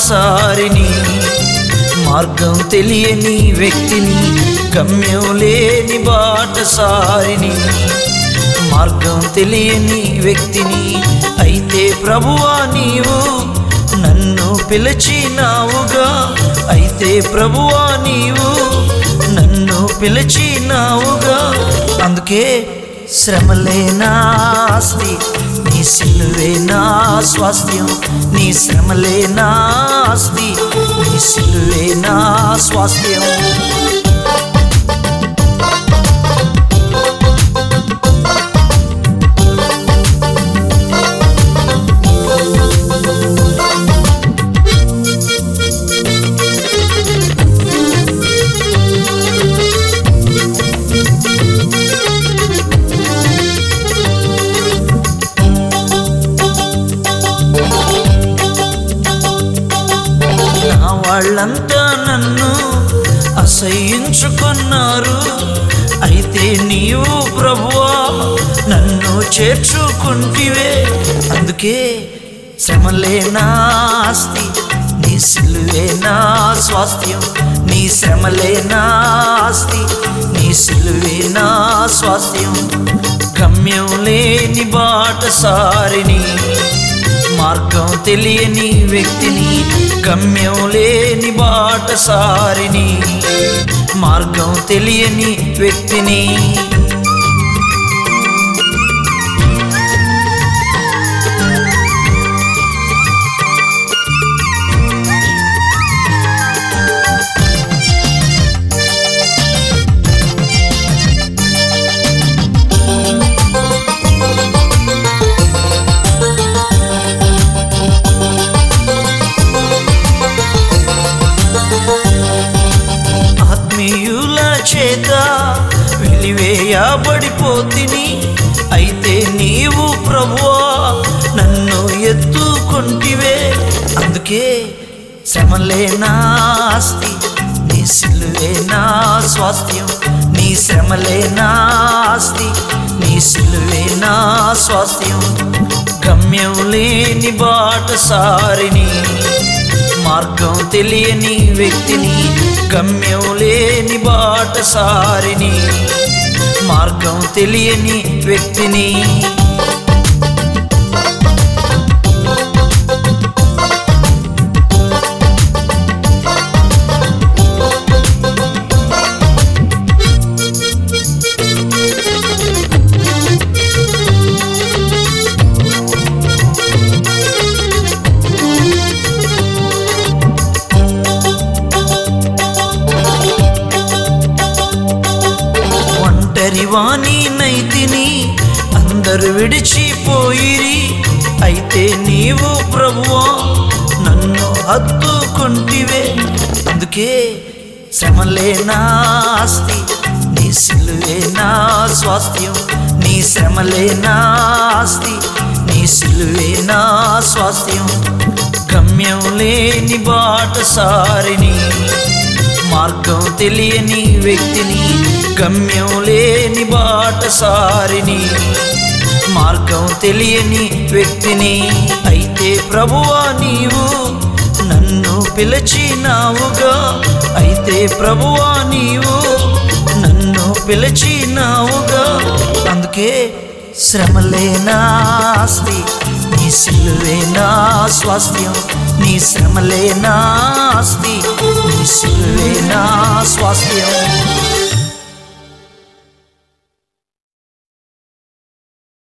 బాటసారిని మార్గం తెలియని వ్యక్తిని గమ్యం లేని బాటసారిని మార్గం తెలియని వ్యక్తిని అయితే ప్రభువా నీవు నన్ను పిలిచినావుగా అయితే ప్రభువా నీవు నన్ను పిలిచినావుగా అందుకే శ్రమలే నా ఆస్తి నీ సిలువే నా స్వాస్థ్యం నీ శ్రమలే నా ఆస్తి నీ సిలువే నా స్వాస్థ్యం నా వాళ్ళంతా నన్ను అసహించుకున్నారు అయితే నీవు ప్రభువా నన్ను చేర్చుకుంటివే అందుకే శ్రమలే నా ఆస్తి నీ సిలువే నా స్వాస్థ్యం నీ శ్రమలే నా ఆస్తి నీ సిలువే నా స్వాస్థ్యం గమ్యం లేని బాటసారిని మార్గం తెలియని వ్యక్తిని గమ్యం లేని బాటసారిని మార్గం తెలియని వ్యక్తిని ఆత్మీయుల చేత వెలివేయబడిపోతిని అయితే నీవు ప్రభువా నన్ను ఎత్తుకుంటివే అందుకే శ్రమలే నా ఆస్తి నీ సిలువే నా స్వాస్థ్యం నీ శ్రమలే నా ఆస్తి నీ సిలువే నా స్వాస్థ్యం గమ్యం లేని బాటసారిని మార్గం తెలియని వ్యక్తిని గమ్యం లేని బాటసారిని మార్గం తెలియని వ్యక్తిని ఒంటరి వాణి నైతిని అందరు విడిచిపోయిరి అయితే నీవు ప్రభువా నన్ను హత్తుకుంటివే అందుకే శ్రమలే నా ఆస్తి నీ సిలువే నా స్వాస్థ్యం నీ శ్రమలే నా ఆస్తి నీ సిలువే నా స్వాస్థ్యం గమ్యం లేని బాటసారిని మార్గం తెలియని వ్యక్తిని గమ్యం లేని బాటసారిని మార్గం తెలియని వ్యక్తిని అయితే ప్రభువా నీవు నన్ను పిలిచినావుగా అయితే ప్రభువా నీవు నన్ను పిలిచినావుగా అందుకే శ్రమలే నా ఆస్తి నీ సిలువే నా స్వాస్థ్యం నీ శ్రమలే నా ఆస్తి నీ సిలువే నా స్వాస్థ్యం